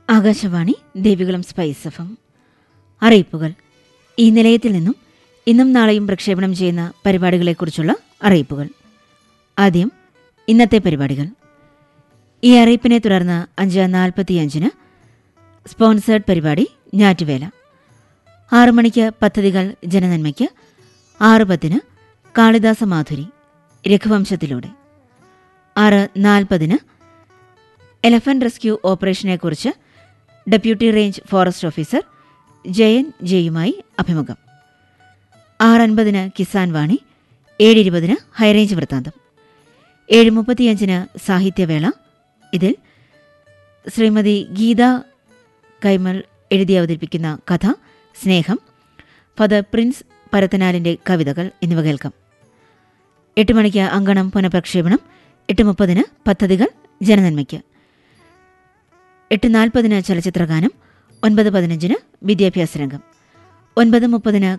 Akashvani Devikulam spice എഫം അറിയിപ്പുകൾ ഈ നിലയത്തിൽ നിന്നും ഇന്നും നാളെയും പ്രക്ഷേപണം ചെയ്യുന്ന പരിപാടികളെക്കുറിച്ചുള്ള അറിയിപ്പുകൾ ആദ്യം ഇന്നത്തെ പരിപാടികൾ ഈ അറിയിപ്പിനെ തുടർന്ന് അഞ്ച് നാൽപ്പത്തിയഞ്ചിന് സ്പോൺസേഡ് പരിപാടി ഞാറ്റുവേല ആറു മണിക്ക് പദ്ധതികൾ ജനനന്മയ്ക്ക് ആറ് പത്തിന് കാളിദാസ മാധുരി രഘുവംശത്തിലൂടെ ആറ് നാൽപ്പതിന് എലഫന്റ് റെസ്ക്യൂ ഓപ്പറേഷനെക്കുറിച്ച് deputy range forest officer Jayan ജെയുമായി അഭിമുഖം ആറ് അൻപതിന് കിസാൻ വാണി ഏഴ് ഇരുപതിന് ഹൈറേഞ്ച് വൃത്താന്തം ഏഴ് മുപ്പത്തിയഞ്ചിന് സാഹിത്യവേള ഇതിൽ ശ്രീമതി ഗീത കൈമൾ എഴുതി അവതരിപ്പിക്കുന്ന കഥ സ്നേഹം ഫാദർ പ്രിൻസ് പരത്തനാലിൻ്റെ കവിതകൾ എന്നിവ കേൾക്കാം എട്ട് മണിക്ക് അങ്കണം പുനഃപ്രക്ഷേപണം എട്ട് മുപ്പതിന് പദ്ധതികൾ ജനനന്മയ്ക്ക് എട്ട് നാൽപ്പതിന് ചലച്ചിത്രഗാനം ഒൻപത് പതിനഞ്ചിന് വിദ്യാഭ്യാസ രംഗം ഒൻപത് മുപ്പതിന്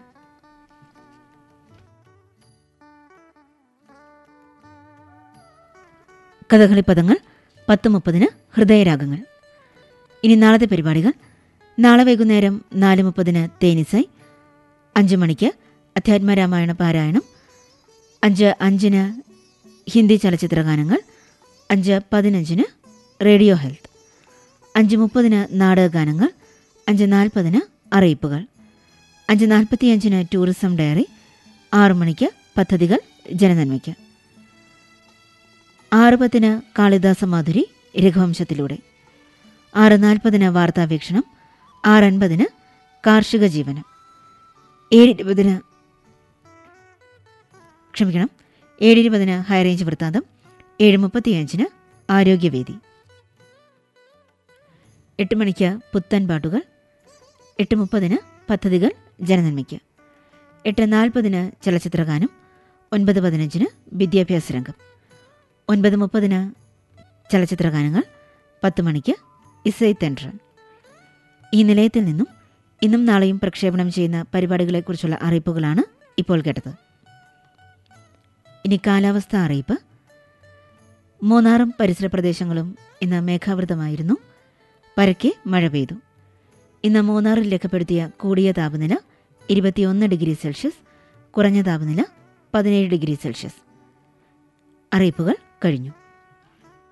കഥകളി പദങ്ങൾ പത്ത് മുപ്പതിന് ഹൃദയരാഗങ്ങൾ ഇനി നാളത്തെ പരിപാടികൾ നാളെ വൈകുന്നേരം നാല് മുപ്പതിന് തേനിസൈ അഞ്ച് മണിക്ക് അധ്യാത്മരാമായണ പാരായണം അഞ്ച് അഞ്ചിന് ഹിന്ദി ചലച്ചിത്രഗാനങ്ങൾ അഞ്ച് പതിനഞ്ചിന് റേഡിയോ ഹെൽത്ത് അഞ്ച് മുപ്പതിന് നാടകഗാനങ്ങൾ അഞ്ച് നാൽപ്പതിന് അറിയിപ്പുകൾ അഞ്ച് നാൽപ്പത്തിയഞ്ചിന് ടൂറിസം ഡയറി ആറു മണിക്ക് പദ്ധതികൾ ജനനന്മയ്ക്ക് ആറ് പത്തിന് കാളിദാസ മാധുരി രഘുവംശത്തിലൂടെ ആറ് നാൽപ്പതിന് വാർത്താവീക്ഷണം ആറ് അൻപതിന് കാർഷിക ജീവനം ഏഴ് ഇരുപതിന് ക്ഷമിക്കണം ഏഴ് ഇരുപതിന് ഹൈറേഞ്ച് വൃത്താന്തം ഏഴ് മുപ്പത്തിയഞ്ചിന് ആരോഗ്യവേദി എട്ട് മണിക്ക് പുത്തൻ പാട്ടുകൾ എട്ട് മുപ്പതിന് പദ്ധതികൾ ജനനന്മയ്ക്ക് എട്ട് നാൽപ്പതിന് ചലച്ചിത്രഗാനം ഒൻപത് പതിനഞ്ചിന് വിദ്യാഭ്യാസ രംഗം ഒൻപത് മുപ്പതിന് ചലച്ചിത്രഗാനങ്ങൾ പത്ത് മണിക്ക് ഇസൈ തെൻട്രൻ ഈ നിലയത്തിൽ നിന്നും ഇന്നും നാളെയും പ്രക്ഷേപണം ചെയ്യുന്ന പരിപാടികളെക്കുറിച്ചുള്ള അറിയിപ്പുകളാണ് ഇപ്പോൾ കേട്ടത് ഇനി കാലാവസ്ഥ അറിയിപ്പ് മൂന്നാറും പരിസര പ്രദേശങ്ങളും ഇന്ന് മേഘാവൃതമായിരുന്നു പരക്കെ മഴ പെയ്തു ഇന്ന് മൂന്നാറിൽ രേഖപ്പെടുത്തിയ കൂടിയ താപനില ഇരുപത്തിയൊന്ന് ഡിഗ്രി സെൽഷ്യസ് കുറഞ്ഞ താപനില പതിനേഴ് ഡിഗ്രി സെൽഷ്യസ് അറിയിപ്പുകൾ കഴിഞ്ഞു